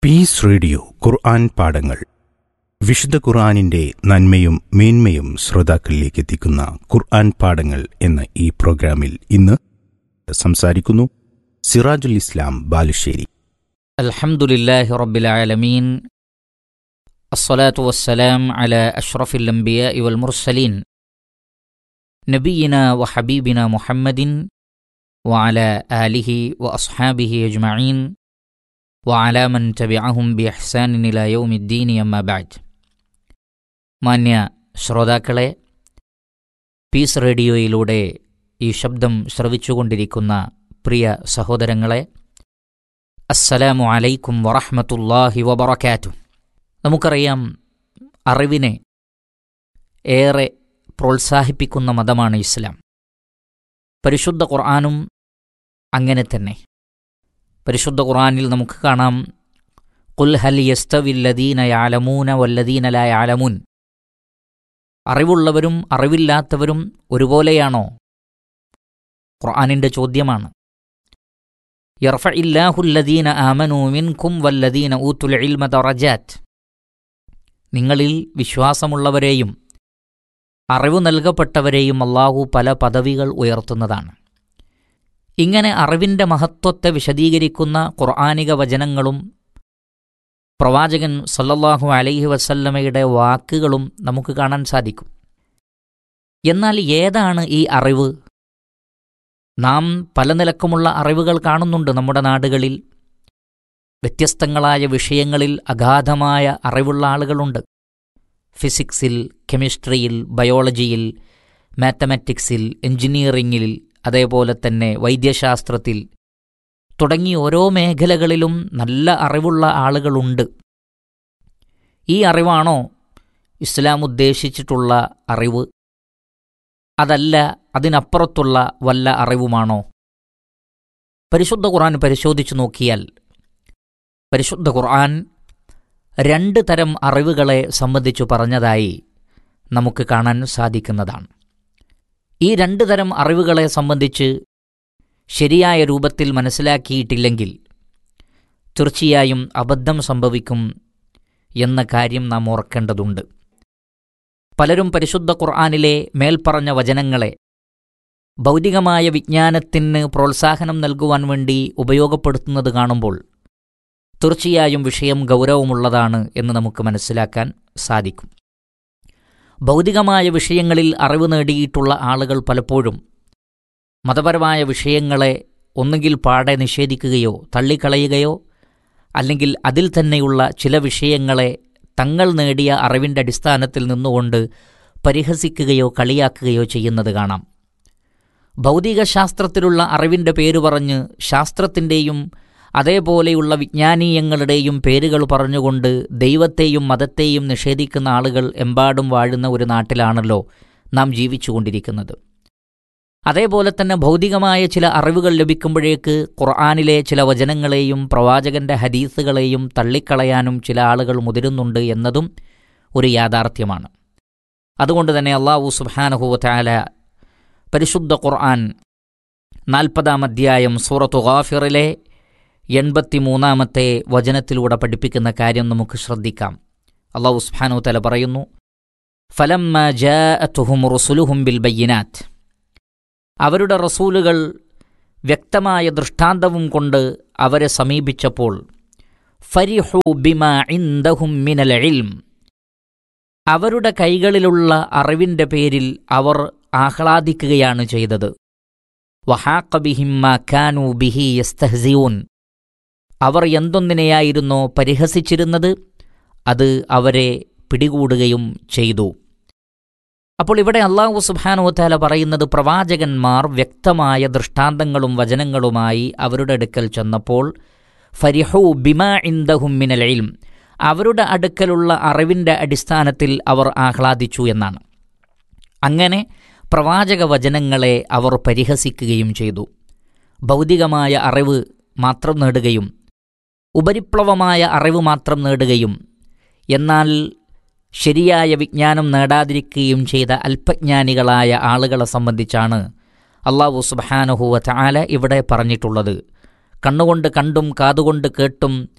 Piece radio ഖുർആൻ പാഠങ്ങൾ വിശുദ്ധ ഖുർആനിന്റെ നന്മയും മേന്മയും ശ്രോതാക്കളിലേക്ക് എത്തിക്കുന്ന ഖുർആൻ പാഠങ്ങൾ എന്ന ഈ പ്രോഗ്രാമിൽ ഇന്ന് സംസാരിക്കുന്നു സിറാജുൽ ഇസ്ലാം ബാലുശ്ശേരി الحمد لله رب العالمين الصلاة والسلام على أشرف الأنبياء والمرسلين نبينا وحبيبنا محمد وعلى آله وأصحابه أجمعين وعلى من تبعهم بإحسان إلى يوم الدين أما بعد മാന്യ ശ്രോതാക്കളെ പീസ് റേഡിയോയിലൂടെ ഈ ശബ്ദം ശ്രവിച്ചുകൊണ്ടിരിക്കുന്ന പ്രിയ സഹോദരങ്ങളെ അസ്സലാമു അലൈക്കും വറഹ്മത്തുള്ളാഹി വബറകാത്തു നമുക്കറിയാം അറിവിനെ ഏറെ പ്രോത്സാഹിപ്പിക്കുന്ന മതമാണ് ഇസ്ലാം പരിശുദ്ധ ഖുർആാനും അങ്ങനെ തന്നെ പരിശുദ്ധ ഖുർആാനിൽ നമുക്ക് കാണാം കുൽ ഹൽ യസ്തവില്ലദീന യാലമൂന വല്ലദീന ലാ യാലമൂൻ അറിവുള്ളവരും അറിവില്ലാത്തവരും ഒരുപോലെയാണോ ഖുർആാനിൻ്റെ ചോദ്യമാണ് يرفع الله الذين آمنوا منكم والذين أوتوا العلم درجات നിങ്ങളിൽ വിശ്വാസമുള്ളവരെയും അറിവ് നൽകപ്പെട്ടവരെയും അള്ളാഹു പല പദവികൾ ഉയർത്തുന്നതാണ് ഇങ്ങനെ അറിവിൻ്റെ മഹത്വത്തെ വിശദീകരിക്കുന്ന ഖുർആാനിക വചനങ്ങളും പ്രവാചകൻ സല്ലല്ലാഹു അലൈഹി വസല്ലമയുടെ വാക്കുകളും നമുക്ക് കാണാൻ സാധിക്കും എന്നാൽ ഏതാണ് ഈ അറിവ് നാം പല നിലക്കുമുള്ള അറിവുകൾ കാണുന്നുണ്ട് നമ്മുടെ നാടുകളിൽ വ്യത്യസ്തങ്ങളായ വിഷയങ്ങളിൽ അഗാധമായ അറിവുള്ള ആളുകളുണ്ട് ഫിസിക്സിൽ കെമിസ്ട്രിയിൽ ബയോളജിയിൽ മാത്തമാറ്റിക്സിൽ എഞ്ചിനീയറിംഗിൽ അതേപോലെ തന്നെ വൈദ്യശാസ്ത്രത്തിൽ തുടങ്ങി ഓരോ മേഖലകളിലും നല്ല അറിവുള്ള ആളുകളുണ്ട് ഈ അറിവാണോ ഇസ്ലാം ഉദ്ദേശിച്ചിട്ടുള്ള അറിവ് അതല്ല അതിനപ്പുറത്തുള്ള വല്ല അറിവുമാണോ പരിശുദ്ധ ഖുർആൻ പരിശോധിച്ചു നോക്കിയാൽ പരിശുദ്ധ ഖുർആൻ രണ്ട് തരം അറിവുകളെ സംബന്ധിച്ചു പറഞ്ഞതായി നമുക്ക് കാണാൻ സാധിക്കുന്നതാണ് ഈ രണ്ട് തരം അറിവുകളെ സംബന്ധിച്ച് ശരിയായ രൂപത്തിൽ മനസ്സിലാക്കിയിട്ടില്ലെങ്കിൽ തീർച്ചയായും അബദ്ധം സംഭവിക്കും എന്ന കാര്യം നാം ഓർക്കേണ്ടതുണ്ട് പലരും പരിശുദ്ധ ഖുർആാനിലെ മേൽപ്പറഞ്ഞ വചനങ്ങളെ ഭൗതികമായ വിജ്ഞാനത്തിന് പ്രോത്സാഹനം നൽകുവാൻ വേണ്ടി ഉപയോഗപ്പെടുത്തുന്നത് കാണുമ്പോൾ തീർച്ചയായും വിഷയം ഗൗരവമുള്ളതാണ് എന്ന് നമുക്ക് മനസ്സിലാക്കാൻ സാധിക്കും ഭൗതികമായ വിഷയങ്ങളിൽ അറിവ് നേടിയിട്ടുള്ള ആളുകൾ പലപ്പോഴും മതപരമായ വിഷയങ്ങളെ ഒന്നുകിൽ പാടെ നിഷേധിക്കുകയോ തള്ളിക്കളയുകയോ അല്ലെങ്കിൽ അതിൽ തന്നെയുള്ള ചില വിഷയങ്ങളെ തങ്ങൾ നേടിയ അറിവിൻ്റെ അടിസ്ഥാനത്തിൽ നിന്നുകൊണ്ട് പരിഹസിക്കുകയോ കളിയാക്കുകയോ ചെയ്യുന്നത് കാണാം ഭൗതികശാസ്ത്രത്തിലുള്ള അറിവിൻ്റെ പേര് പറഞ്ഞ് ശാസ്ത്രത്തിൻ്റെയും അതേപോലെയുള്ള വിജ്ഞാനീയങ്ങളുടെയും പേരുകൾ പറഞ്ഞുകൊണ്ട് ദൈവത്തെയും മതത്തെയും നിഷേധിക്കുന്ന ആളുകൾ എമ്പാടും വാഴുന്ന ഒരു നാട്ടിലാണല്ലോ നാം ജീവിച്ചുകൊണ്ടിരിക്കുന്നത് അതേപോലെ തന്നെ ഭൗതികമായ ചില അറിവുകൾ ലഭിക്കുമ്പോഴേക്ക് ഖുർആാനിലെ ചില വചനങ്ങളെയും പ്രവാചകന്റെ ഹദീസുകളെയും തള്ളിക്കളയാനും ചില ആളുകൾ മുതിരുന്നുണ്ട് എന്നതും ഒരു യാഥാർത്ഥ്യമാണ് അതുകൊണ്ട് തന്നെ അള്ളാഹു സുബാനഹുവല പരിശുദ്ധ ഖുർആൻ നാൽപ്പതാം അധ്യായം സൂറത്തു ഗാഫിറിലെ എൺപത്തിമൂന്നാമത്തെ വചനത്തിലൂടെ പഠിപ്പിക്കുന്ന കാര്യം നമുക്ക് ശ്രദ്ധിക്കാം അള്ളാഹു സുബാനു തല പറയുന്നു ഫലം റുസുലുഹും ബിൽ ബയ്യനാത്ത് അവരുടെ റസൂലുകൾ വ്യക്തമായ ദൃഷ്ടാന്തവും കൊണ്ട് അവരെ സമീപിച്ചപ്പോൾ ഫരിഹു ബിമ ഇൻദഹും മിനൽ ഇൽം അവരുടെ കൈകളിലുള്ള അറിവിൻ്റെ പേരിൽ അവർ ആഹ്ലാദിക്കുകയാണ് ചെയ്തത് വഹാഖ ബിഹിമ്മ ഖാനു ബിഹി യസ്തഹസിയൂൻ അവർ എന്തൊന്നിനെയായിരുന്നോ പരിഹസിച്ചിരുന്നത് അത് അവരെ പിടികൂടുകയും ചെയ്തു അപ്പോൾ ഇവിടെ അള്ളാഹു സുബാനുവത്താല പറയുന്നത് പ്രവാചകന്മാർ വ്യക്തമായ ദൃഷ്ടാന്തങ്ങളും വചനങ്ങളുമായി അവരുടെ അടുക്കൽ ചെന്നപ്പോൾ ഫരിഹു ബിമ ഇന്ദഹും മിനൽ ഇൽം അവരുടെ അടുക്കലുള്ള അറിവിൻ്റെ അടിസ്ഥാനത്തിൽ അവർ ആഹ്ലാദിച്ചു എന്നാണ് അങ്ങനെ പ്രവാചക വചനങ്ങളെ അവർ പരിഹസിക്കുകയും ചെയ്തു ഭൗതികമായ അറിവ് മാത്രം നേടുകയും ഉപരിപ്ലവമായ അറിവ് മാത്രം നേടുകയും എന്നാൽ ശരിയായ വിജ്ഞാനം നേടാതിരിക്കുകയും ചെയ്ത അല്പജ്ഞാനികളായ ആളുകളെ സംബന്ധിച്ചാണ് അള്ളാഹു സുബാനഹുവ ചാല ഇവിടെ പറഞ്ഞിട്ടുള്ളത് കണ്ണുകൊണ്ട് കണ്ടും കാതുകൊണ്ട് കേട്ടും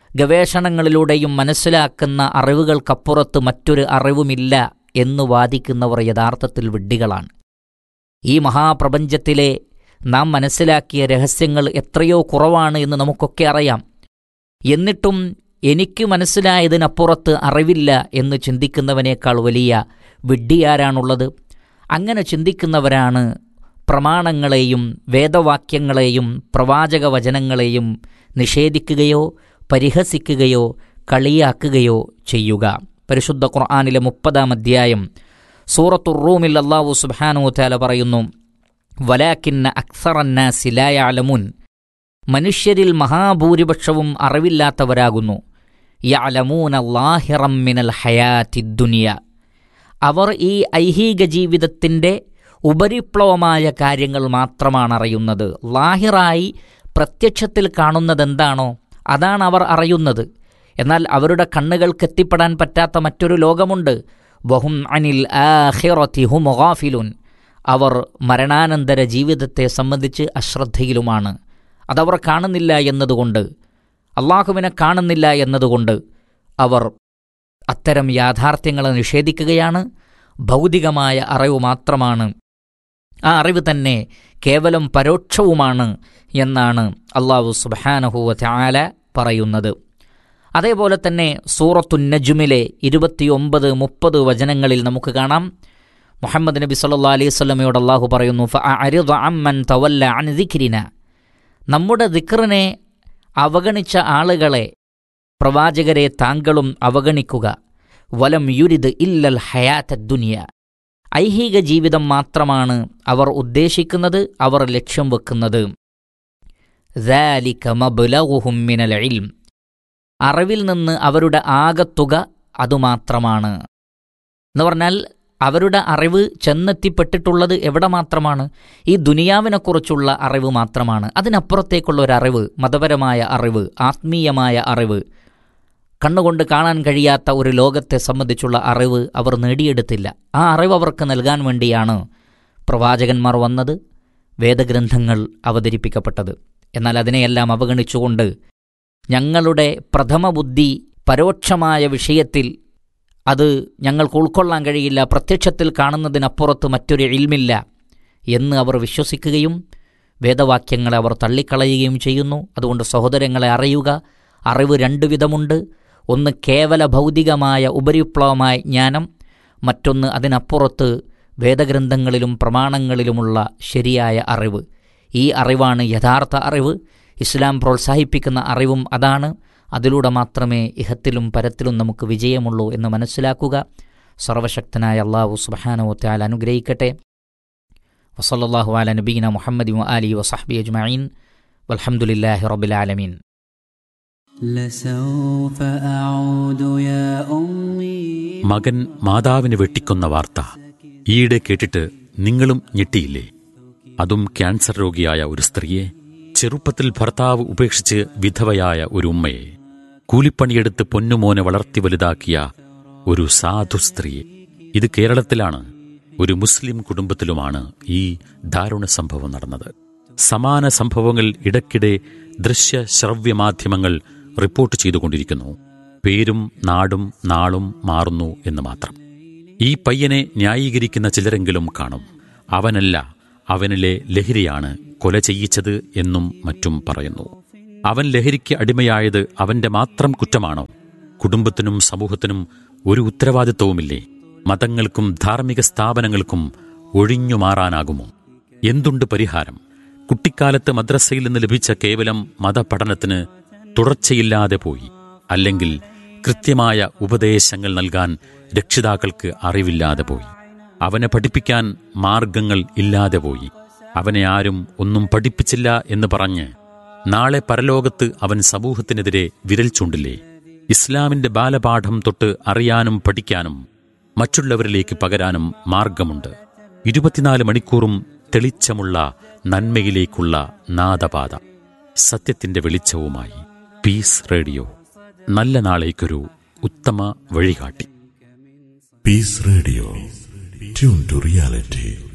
ഗവേഷണങ്ങളിലൂടെയും മനസ്സിലാക്കുന്ന അറിവുകൾക്കപ്പുറത്ത് മറ്റൊരു അറിവുമില്ല എന്ന് വാദിക്കുന്നവർ യഥാർത്ഥത്തിൽ വിഡ്ഢികളാണ് ഈ മഹാപ്രപഞ്ചത്തിലെ നാം മനസ്സിലാക്കിയ രഹസ്യങ്ങൾ എത്രയോ കുറവാണ് എന്ന് നമുക്കൊക്കെ അറിയാം എന്നിട്ടും എനിക്ക് മനസ്സിലായതിനപ്പുറത്ത് അറിവില്ല എന്ന് ചിന്തിക്കുന്നവനേക്കാൾ വലിയ വിഡ്ഢിയാരാണുള്ളത് അങ്ങനെ ചിന്തിക്കുന്നവരാണ് പ്രമാണങ്ങളെയും വേദവാക്യങ്ങളെയും പ്രവാചക വചനങ്ങളെയും നിഷേധിക്കുകയോ പരിഹസിക്കുകയോ കളിയാക്കുകയോ ചെയ്യുക പരിശുദ്ധ ഖുർആാനിലെ മുപ്പതാം അധ്യായം സൂറത്തുർ റൂമിൽ അള്ളാഹു സുബ്ഹാനു താല പറയുന്നു വലാക്കിന്ന അക്സറന്നാസി ലായാലമുൻ മനുഷ്യരിൽ മഹാഭൂരിപക്ഷവും അറിവില്ലാത്തവരാകുന്നു യഅലമൂന ലാഹിറം മിനൽ ഹയാത്തി ദുനിയ അവർ ഈ ഐഹിക ജീവിതത്തിൻ്റെ ഉപരിപ്ലവമായ കാര്യങ്ങൾ മാത്രമാണ് അറിയുന്നത് ലാഹിറായി പ്രത്യക്ഷത്തിൽ കാണുന്നതെന്താണോ അതാണ് അവർ അറിയുന്നത് എന്നാൽ അവരുടെ കണ്ണുകൾക്ക് എത്തിപ്പെടാൻ പറ്റാത്ത മറ്റൊരു ലോകമുണ്ട് വഹും അനിൽ ആഖിറത്തി ഹും ഗാഫിലുൻ അവർ മരണാനന്തര ജീവിതത്തെ സംബന്ധിച്ച് അശ്രദ്ധയിലുമാണ് അതവർ കാണുന്നില്ല എന്നതുകൊണ്ട് അള്ളാഹുവിനെ കാണുന്നില്ല എന്നതുകൊണ്ട് അവർ അത്തരം യാഥാർത്ഥ്യങ്ങളെ നിഷേധിക്കുകയാണ് ഭൗതികമായ അറിവ് മാത്രമാണ് ആ അറിവ് തന്നെ കേവലം പരോക്ഷവുമാണ് എന്നാണ് അള്ളാഹു സുബാനഹുവ ത്യാല പറയുന്നത് അതേപോലെ തന്നെ സൂറത്തു നജുമിലെ ഇരുപത്തിയൊമ്പത് മുപ്പത് വചനങ്ങളിൽ നമുക്ക് കാണാം മുഹമ്മദ് നബി സല്ലാ അലൈഹി സ്വലമയോട് അള്ളാഹു പറയുന്നു ഫഅരിദ അമ്മൻ തവല്ല അൻ ദിക്രിന നമ്മുടെ ദിക്റിനെ അവഗണിച്ച ആളുകളെ പ്രവാചകരെ താങ്കളും അവഗണിക്കുക വലം യുരിദ് ഇല്ലൽ ഹയാത്ത ദുനിയ ഐഹിക ജീവിതം മാത്രമാണ് അവർ ഉദ്ദേശിക്കുന്നത് അവർ ലക്ഷ്യം വെക്കുന്നത് ذَلِكَ مَبْلَغُهُم مِّنَ الْعِلْمِ അറിവിൽ നിന്ന് അവരുടെ ആകത്തുക അതുമാത്രമാണ് എന്ന് പറഞ്ഞാൽ അവരുടെ അറിവ് ചെന്നെത്തിപ്പെട്ടിട്ടുള്ളത് എവിടെ മാത്രമാണ് ഈ ദുനിയാവിനെക്കുറിച്ചുള്ള അറിവ് മാത്രമാണ് അതിനപ്പുറത്തേക്കുള്ള ഒരു അറിവ് മതപരമായ അറിവ് ആത്മീയമായ അറിവ് കണ്ണുകൊണ്ട് കാണാൻ കഴിയാത്ത ഒരു ലോകത്തെ സംബന്ധിച്ചുള്ള അറിവ് അവർ നേടിയെടുത്തില്ല ആ അറിവ് അവർക്ക് നൽകാൻ വേണ്ടിയാണ് പ്രവാചകന്മാർ വന്നത് വേദഗ്രന്ഥങ്ങൾ അവതരിപ്പിക്കപ്പെട്ടത് എന്നാൽ അതിനെയെല്ലാം അവഗണിച്ചുകൊണ്ട് ഞങ്ങളുടെ പ്രഥമ ബുദ്ധി പരോക്ഷമായ വിഷയത്തിൽ അത് ഞങ്ങൾക്ക് ഉൾക്കൊള്ളാൻ കഴിയില്ല പ്രത്യക്ഷത്തിൽ കാണുന്നതിനപ്പുറത്ത് മറ്റൊരു ഇൽമില്ല എന്ന് അവർ വിശ്വസിക്കുകയും വേദവാക്യങ്ങളെ അവർ തള്ളിക്കളയുകയും ചെയ്യുന്നു അതുകൊണ്ട് സഹോദരങ്ങളെ അറിയുക അറിവ് രണ്ടു വിധമുണ്ട് ഒന്ന് കേവല ഭൗതികമായ ഉപരിപ്ലവമായ ജ്ഞാനം മറ്റൊന്ന് അതിനപ്പുറത്ത് വേദഗ്രന്ഥങ്ങളിലും പ്രമാണങ്ങളിലുമുള്ള ശരിയായ അറിവ് ഈ അറിവാണ് യഥാർത്ഥ അറിവ് ഇസ്ലാം പ്രോത്സാഹിപ്പിക്കുന്ന അറിവും അതാണ് അതിലൂടെ മാത്രമേ ഇഹത്തിലും പരത്തിലും നമുക്ക് വിജയമുള്ളൂ എന്ന് മനസ്സിലാക്കുക സർവശക്തനായ അള്ളാഹു സുബാനോ ത്യാൽ അനുഗ്രഹിക്കട്ടെ വസല്ലാഹു അല നബീന മുഹമ്മദ് അലി വസഹബി അജ്മീൻ വൽഹമുല്ലാഹി റബുലാലമീൻ لسوف أعود يا أمي മകൻ മാതാവിനെ വെട്ടിക്കൊന്ന വാർത്ത ഈയിടെ കേട്ടിട്ട് നിങ്ങളും ഞെട്ടിയില്ലേ അതും ക്യാൻസർ രോഗിയായ ഒരു സ്ത്രീയെ ചെറുപ്പത്തിൽ ഭർത്താവ് ഉപേക്ഷിച്ച് വിധവയായ ഒരു ഉമ്മയെ കൂലിപ്പണിയെടുത്ത് പൊന്നുമോനെ വളർത്തി വലുതാക്കിയ ഒരു സാധു സ്ത്രീയെ ഇത് കേരളത്തിലാണ് ഒരു മുസ്ലിം കുടുംബത്തിലുമാണ് ഈ ദാരുണ സംഭവം നടന്നത് സമാന സംഭവങ്ങൾ ഇടയ്ക്കിടെ ദൃശ്യ ശ്രവ്യ മാധ്യമങ്ങൾ റിപ്പോർട്ട് ചെയ്തുകൊണ്ടിരിക്കുന്നു പേരും നാടും നാളും മാറുന്നു എന്ന് മാത്രം ഈ പയ്യനെ ന്യായീകരിക്കുന്ന ചിലരെങ്കിലും കാണും അവനല്ല അവനിലെ ലഹരിയാണ് കൊല ചെയ്യിച്ചത് എന്നും മറ്റും പറയുന്നു അവൻ ലഹരിക്ക് അടിമയായത് അവന്റെ മാത്രം കുറ്റമാണോ കുടുംബത്തിനും സമൂഹത്തിനും ഒരു ഉത്തരവാദിത്വവുമില്ലേ മതങ്ങൾക്കും ധാർമ്മിക സ്ഥാപനങ്ങൾക്കും ഒഴിഞ്ഞു മാറാനാകുമോ എന്തുണ്ട് പരിഹാരം കുട്ടിക്കാലത്ത് മദ്രസയിൽ നിന്ന് ലഭിച്ച കേവലം മതപഠനത്തിന് തുടർച്ചയില്ലാതെ പോയി അല്ലെങ്കിൽ കൃത്യമായ ഉപദേശങ്ങൾ നൽകാൻ രക്ഷിതാക്കൾക്ക് അറിവില്ലാതെ പോയി അവനെ പഠിപ്പിക്കാൻ മാർഗങ്ങൾ ഇല്ലാതെ പോയി അവനെ ആരും ഒന്നും പഠിപ്പിച്ചില്ല എന്ന് പറഞ്ഞ് നാളെ പരലോകത്ത് അവൻ സമൂഹത്തിനെതിരെ വിരൽ ചൂണ്ടില്ലേ ഇസ്ലാമിന്റെ ബാലപാഠം തൊട്ട് അറിയാനും പഠിക്കാനും മറ്റുള്ളവരിലേക്ക് പകരാനും മാർഗമുണ്ട് ഇരുപത്തിനാല് മണിക്കൂറും തെളിച്ചമുള്ള നന്മയിലേക്കുള്ള നാദപാത സത്യത്തിന്റെ വെളിച്ചവുമായി പീസ് റേഡിയോ നല്ല നാളേക്കൊരു ഉത്തമ വഴികാട്ടി Peace Radio. Tune to reality.